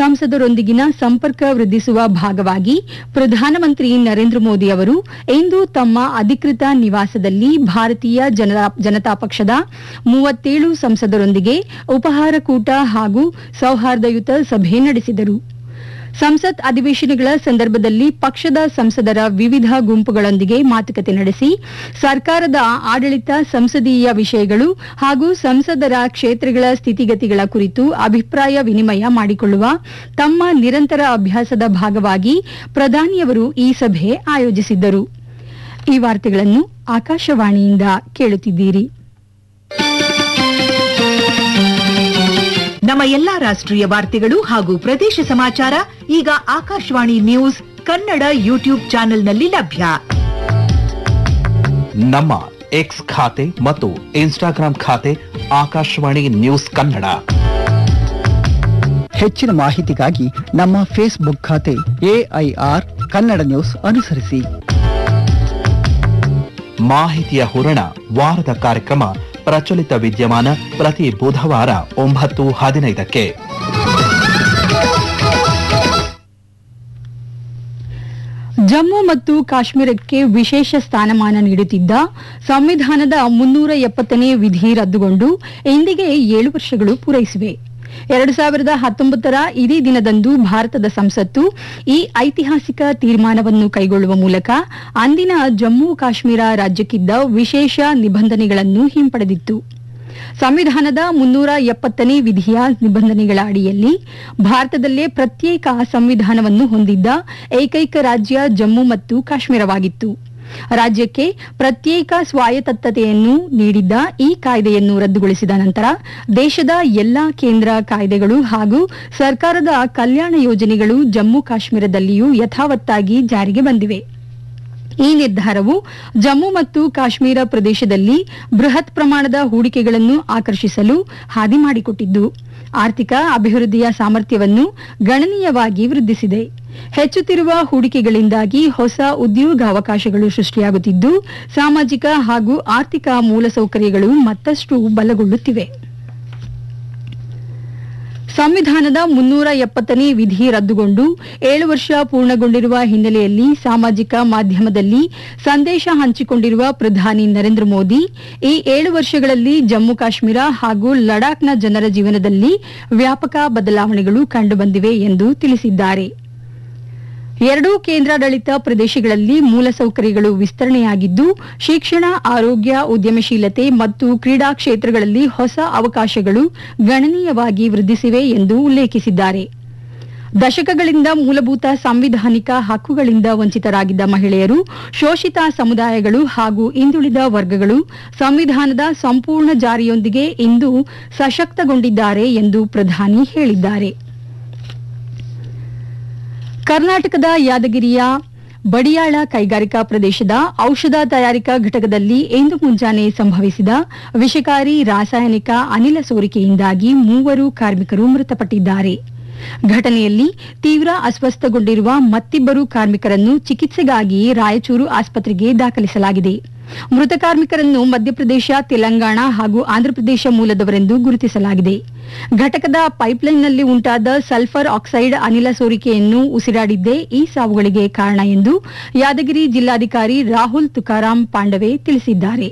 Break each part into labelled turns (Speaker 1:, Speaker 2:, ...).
Speaker 1: ಸಂಸದರೊಂದಿಗಿನ ಸಂಪರ್ಕ ವೃದ್ಧಿಸುವ ಭಾಗವಾಗಿ ಪ್ರಧಾನಮಂತ್ರಿ ನರೇಂದ್ರ ಮೋದಿ ಅವರು ಇಂದು ತಮ್ಮ ಅಧಿಕೃತ ನಿವಾಸದಲ್ಲಿ ಭಾರತೀಯ ಜನತಾ- ಜನತಾ ಪಕ್ಷದ ಮೂವತ್ತೇಳು ಸಂಸದರೊಂದಿಗೆ ಉಪಹಾರ ಕೂಟ ಹಾಗೂ ಸೌಹಾರ್ದಯುತ ಸಭೆ ನಡೆಸಿದರು ಸಂಸತ್ ಅಧಿವೇಶನಗಳ ಸಂದರ್ಭದಲ್ಲಿ ಪಕ್ಷದ ಸಂಸದರ ವಿವಿಧ ಗುಂಪುಗಳೊಂದಿಗೆ ಮಾತುಕತೆ ನಡೆಸಿ ಸರ್ಕಾರದ ಆಡಳಿತ ಸಂಸದೀಯ ವಿಷಯಗಳು ಹಾಗೂ ಸಂಸದರ ಕ್ಷೇತ್ರಗಳ ಸ್ಥಿತಿಗತಿಗಳ ಕುರಿತು ಅಭಿಪ್ರಾಯ ವಿನಿಮಯ ಮಾಡಿಕೊಳ್ಳುವ ತಮ್ಮ ನಿರಂತರ ಅಭ್ಯಾಸದ ಭಾಗವಾಗಿ ಪ್ರಧಾನಿಯವರು ಈ ಸಭೆ ಆಯೋಜಿಸಿದ್ದರು ಈ ವಾರ್ತೆಗಳನ್ನು ಆಕಾಶವಾಣಿಯಿಂದ ಕೇಳುತ್ತಿದ್ದೀರಿ
Speaker 2: ನಮ್ಮ ಎಲ್ಲಾ ರಾಷ್ಟ್ರೀಯ ವಾರ್ತೆಗಳು ಹಾಗೂ ಪ್ರದೇಶ ಸಮಾಚಾರ ಈಗ ಆಕಾಶವಾಣಿ ನ್ಯೂಸ್ ಕನ್ನಡ ಯೂಟ್ಯೂಬ್ ಚಾನೆಲ್ನಲ್ಲಿ ಲಭ್ಯ
Speaker 3: ನಮ್ಮ ಎಕ್ಸ್ ಖಾತೆ ಮತ್ತು ಇನ್ಸ್ಟಾಗ್ರಾಂ ಖಾತೆ ಆಕಾಶವಾಣಿ ನ್ಯೂಸ್ ಕನ್ನಡ
Speaker 4: ಹೆಚ್ಚಿನ ಮಾಹಿತಿಗಾಗಿ ನಮ್ಮ ಫೇಸ್ಬುಕ್ ಖಾತೆ ಎಐಆರ್ ಕನ್ನಡ ನ್ಯೂಸ್ ಅನುಸರಿಸಿ
Speaker 3: ಮಾಹಿತಿಯ ಹೂರಣ ವಾರದ ಕಾರ್ಯಕ್ರಮ ಪ್ರಚಲಿತ ವಿದ್ಯಮಾನ ಪ್ರತಿ ಬುಧವಾರ ಒಂಬತ್ತು ಹದಿನೈದಕ್ಕೆ
Speaker 1: ಜಮ್ಮು ಮತ್ತು ಕಾಶ್ಮೀರಕ್ಕೆ ವಿಶೇಷ ಸ್ಥಾನಮಾನ ನೀಡುತ್ತಿದ್ದ ಸಂವಿಧಾನದ ಮುನ್ನೂರ ಎಪ್ಪತ್ತನೇ ವಿಧಿ ರದ್ದುಗೊಂಡು ಇಂದಿಗೆ ಏಳು ವರ್ಷಗಳು ಪೂರೈಸಿವೆ ಎರಡು ಸಾವಿರದ ಹತ್ತೊಂಬತ್ತರ ಇದೇ ದಿನದಂದು ಭಾರತದ ಸಂಸತ್ತು ಈ ಐತಿಹಾಸಿಕ ತೀರ್ಮಾನವನ್ನು ಕೈಗೊಳ್ಳುವ ಮೂಲಕ ಅಂದಿನ ಜಮ್ಮು ಕಾಶ್ಮೀರ ರಾಜ್ಯಕ್ಕಿದ್ದ ವಿಶೇಷ ನಿಬಂಧನೆಗಳನ್ನು ಹಿಂಪಡೆದಿತ್ತು ಸಂವಿಧಾನದ ಮುನ್ನೂರ ಎಪ್ಪತ್ತನೇ ವಿಧಿಯ ನಿಬಂಧನೆಗಳ ಅಡಿಯಲ್ಲಿ ಭಾರತದಲ್ಲೇ ಪ್ರತ್ಯೇಕ ಸಂವಿಧಾನವನ್ನು ಹೊಂದಿದ್ದ ಏಕೈಕ ರಾಜ್ಯ ಜಮ್ಮು ಮತ್ತು ಕಾಶ್ಮೀರವಾಗಿತ್ತು ರಾಜ್ಯಕ್ಕೆ ಪ್ರತ್ಯೇಕ ಸ್ವಾಯತ್ತತೆಯನ್ನು ನೀಡಿದ್ದ ಈ ಕಾಯ್ದೆಯನ್ನು ರದ್ದುಗೊಳಿಸಿದ ನಂತರ ದೇಶದ ಎಲ್ಲಾ ಕೇಂದ್ರ ಕಾಯ್ದೆಗಳು ಹಾಗೂ ಸರ್ಕಾರದ ಕಲ್ಯಾಣ ಯೋಜನೆಗಳು ಜಮ್ಮು ಕಾಶ್ಮೀರದಲ್ಲಿಯೂ ಯಥಾವತ್ತಾಗಿ ಜಾರಿಗೆ ಬಂದಿವೆ ಈ ನಿರ್ಧಾರವು ಜಮ್ಮು ಮತ್ತು ಕಾಶ್ಮೀರ ಪ್ರದೇಶದಲ್ಲಿ ಬೃಹತ್ ಪ್ರಮಾಣದ ಹೂಡಿಕೆಗಳನ್ನು ಆಕರ್ಷಿಸಲು ಹಾದಿ ಮಾಡಿಕೊಟ್ಟಿದ್ದು ಆರ್ಥಿಕ ಅಭಿವೃದ್ಧಿಯ ಸಾಮರ್ಥ್ಯವನ್ನು ಗಣನೀಯವಾಗಿ ವೃದ್ಧಿಸಿದೆ ಹೆಚ್ಚುತ್ತಿರುವ ಹೂಡಿಕೆಗಳಿಂದಾಗಿ ಹೊಸ ಉದ್ಯೋಗಾವಕಾಶಗಳು ಸೃಷ್ಟಿಯಾಗುತ್ತಿದ್ದು ಸಾಮಾಜಿಕ ಹಾಗೂ ಆರ್ಥಿಕ ಮೂಲಸೌಕರ್ಯಗಳು ಮತ್ತಷ್ಟು ಬಲಗೊಳ್ಳುತ್ತಿವೆ ಸಂವಿಧಾನದ ಮುನ್ನೂರ ಎಪ್ಪತ್ತನೇ ವಿಧಿ ರದ್ದುಗೊಂಡು ಏಳು ವರ್ಷ ಪೂರ್ಣಗೊಂಡಿರುವ ಹಿನ್ನೆಲೆಯಲ್ಲಿ ಸಾಮಾಜಿಕ ಮಾಧ್ಯಮದಲ್ಲಿ ಸಂದೇಶ ಹಂಚಿಕೊಂಡಿರುವ ಪ್ರಧಾನಿ ನರೇಂದ್ರ ಮೋದಿ ಈ ಏಳು ವರ್ಷಗಳಲ್ಲಿ ಜಮ್ಮು ಕಾಶ್ಮೀರ ಹಾಗೂ ಲಡಾಖ್ನ ಜನರ ಜೀವನದಲ್ಲಿ ವ್ಯಾಪಕ ಬದಲಾವಣೆಗಳು ಕಂಡುಬಂದಿವೆ ಎಂದು ತಿಳಿಸಿದ್ದಾರೆ ಎರಡೂ ಕೇಂದ್ರಾಡಳಿತ ಪ್ರದೇಶಗಳಲ್ಲಿ ಮೂಲಸೌಕರ್ಯಗಳು ವಿಸ್ತರಣೆಯಾಗಿದ್ದು ಶಿಕ್ಷಣ ಆರೋಗ್ಯ ಉದ್ಯಮಶೀಲತೆ ಮತ್ತು ಕ್ರೀಡಾ ಕ್ಷೇತ್ರಗಳಲ್ಲಿ ಹೊಸ ಅವಕಾಶಗಳು ಗಣನೀಯವಾಗಿ ವೃದ್ಧಿಸಿವೆ ಎಂದು ಉಲ್ಲೇಖಿಸಿದ್ದಾರೆ ದಶಕಗಳಿಂದ ಮೂಲಭೂತ ಸಾಂವಿಧಾನಿಕ ಹಕ್ಕುಗಳಿಂದ ವಂಚಿತರಾಗಿದ್ದ ಮಹಿಳೆಯರು ಶೋಷಿತ ಸಮುದಾಯಗಳು ಹಾಗೂ ಹಿಂದುಳಿದ ವರ್ಗಗಳು ಸಂವಿಧಾನದ ಸಂಪೂರ್ಣ ಜಾರಿಯೊಂದಿಗೆ ಇಂದು ಸಶಕ್ತಗೊಂಡಿದ್ದಾರೆ ಎಂದು ಪ್ರಧಾನಿ ಹೇಳಿದ್ದಾರೆ ಕರ್ನಾಟಕದ ಯಾದಗಿರಿಯ ಬಡಿಯಾಳ ಕೈಗಾರಿಕಾ ಪ್ರದೇಶದ ಔಷಧ ತಯಾರಿಕಾ ಘಟಕದಲ್ಲಿ ಇಂದು ಮುಂಜಾನೆ ಸಂಭವಿಸಿದ ವಿಷಕಾರಿ ರಾಸಾಯನಿಕ ಅನಿಲ ಸೋರಿಕೆಯಿಂದಾಗಿ ಮೂವರು ಕಾರ್ಮಿಕರು ಮೃತಪಟ್ಟಿದ್ದಾರೆ ಘಟನೆಯಲ್ಲಿ ತೀವ್ರ ಅಸ್ವಸ್ಥಗೊಂಡಿರುವ ಮತ್ತಿಬ್ಬರು ಕಾರ್ಮಿಕರನ್ನು ಚಿಕಿತ್ಸೆಗಾಗಿ ರಾಯಚೂರು ಆಸ್ಪತ್ರೆಗೆ ದಾಖಲಿಸಲಾಗಿದೆ ಮೃತ ಕಾರ್ಮಿಕರನ್ನು ಮಧ್ಯಪ್ರದೇಶ ತೆಲಂಗಾಣ ಹಾಗೂ ಆಂಧ್ರಪ್ರದೇಶ ಮೂಲದವರೆಂದು ಗುರುತಿಸಲಾಗಿದೆ ಘಟಕದ ಪೈಪ್ಲೈನ್ನಲ್ಲಿ ಉಂಟಾದ ಸಲ್ಫರ್ ಆಕ್ಸೈಡ್ ಅನಿಲ ಸೋರಿಕೆಯನ್ನು ಉಸಿರಾಡಿದ್ದೇ ಈ ಸಾವುಗಳಿಗೆ ಕಾರಣ ಎಂದು ಯಾದಗಿರಿ ಜಿಲ್ಲಾಧಿಕಾರಿ ರಾಹುಲ್ ತುಕಾರಾಂ ಪಾಂಡವೆ ತಿಳಿಸಿದ್ದಾರೆ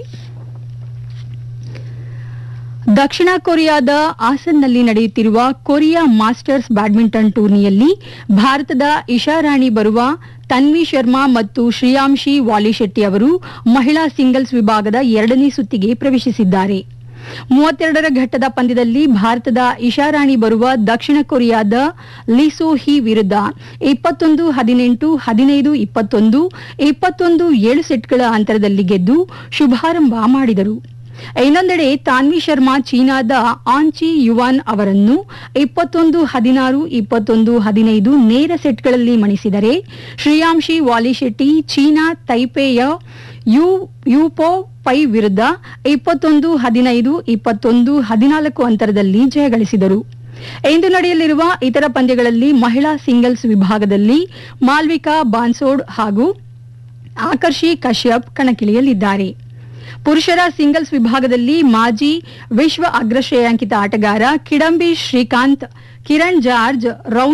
Speaker 1: ದಕ್ಷಿಣ ಕೊರಿಯಾದ ಆಸನ್ನಲ್ಲಿ ನಡೆಯುತ್ತಿರುವ ಕೊರಿಯಾ ಮಾಸ್ಟರ್ಸ್ ಬ್ಯಾಡ್ಮಿಂಟನ್ ಟೂರ್ನಿಯಲ್ಲಿ ಭಾರತದ ಇಶಾರಾಣಿ ಬರುವ ತನ್ವಿ ಶರ್ಮಾ ಮತ್ತು ಶ್ರೇಯಾಂಶಿ ವಾಲಿಶೆಟ್ಟಿ ಅವರು ಮಹಿಳಾ ಸಿಂಗಲ್ಸ್ ವಿಭಾಗದ ಎರಡನೇ ಸುತ್ತಿಗೆ ಪ್ರವೇಶಿಸಿದ್ದಾರೆ ಮೂವತ್ತೆರಡರ ಘಟ್ಟದ ಪಂದ್ಯದಲ್ಲಿ ಭಾರತದ ಇಶಾರಾಣಿ ಬರುವ ದಕ್ಷಿಣ ಕೊರಿಯಾದ ಲಿಸೋ ಹಿ ವಿರುದ್ಧ ಇಪ್ಪತ್ತೊಂದು ಹದಿನೆಂಟು ಹದಿನೈದು ಇಪ್ಪತ್ತೊಂದು ಇಪ್ಪತ್ತೊಂದು ಏಳು ಸೆಟ್ಗಳ ಅಂತರದಲ್ಲಿ ಗೆದ್ದು ಶುಭಾರಂಭ ಮಾಡಿದರು ಇನ್ನೊಂದೆಡೆ ತಾನ್ವಿ ಶರ್ಮಾ ಚೀನಾದ ಆಂಚಿ ಯುವಾನ್ ಅವರನ್ನು ಇಪ್ಪತ್ತೊಂದು ಹದಿನಾರು ಇಪ್ಪತ್ತೊಂದು ಹದಿನೈದು ನೇರ ಸೆಟ್ಗಳಲ್ಲಿ ಮಣಿಸಿದರೆ ಶ್ರೇಯಾಂಶಿ ವಾಲಿಶೆಟ್ಟಿ ಚೀನಾ ತೈಪೆಯ ಯು ಯುಪೋ ಪೈ ವಿರುದ್ಧ ಇಪ್ಪತ್ತೊಂದು ಹದಿನೈದು ಇಪ್ಪತ್ತೊಂದು ಹದಿನಾಲ್ಕು ಅಂತರದಲ್ಲಿ ಜಯಗಳಿಸಿದರು ಇಂದು ನಡೆಯಲಿರುವ ಇತರ ಪಂದ್ಯಗಳಲ್ಲಿ ಮಹಿಳಾ ಸಿಂಗಲ್ಸ್ ವಿಭಾಗದಲ್ಲಿ ಮಾಲ್ವಿಕಾ ಬಾನ್ಸೋಡ್ ಹಾಗೂ ಆಕರ್ಷಿ ಕಶ್ಯಪ್ ಕಣಕ್ಕಿಳಿಯಲಿದ್ದಾರೆ ಪುರುಷರ ಸಿಂಗಲ್ಸ್ ವಿಭಾಗದಲ್ಲಿ ಮಾಜಿ ವಿಶ್ವ ಅಗ್ರ ಶ್ರೇಯಾಂಕಿತ ಆಟಗಾರ ಕಿಡಂಬಿ ಶ್ರೀಕಾಂತ್ ಕಿರಣ್ ಜಾರ್ಜ್ ರೌಂಡ್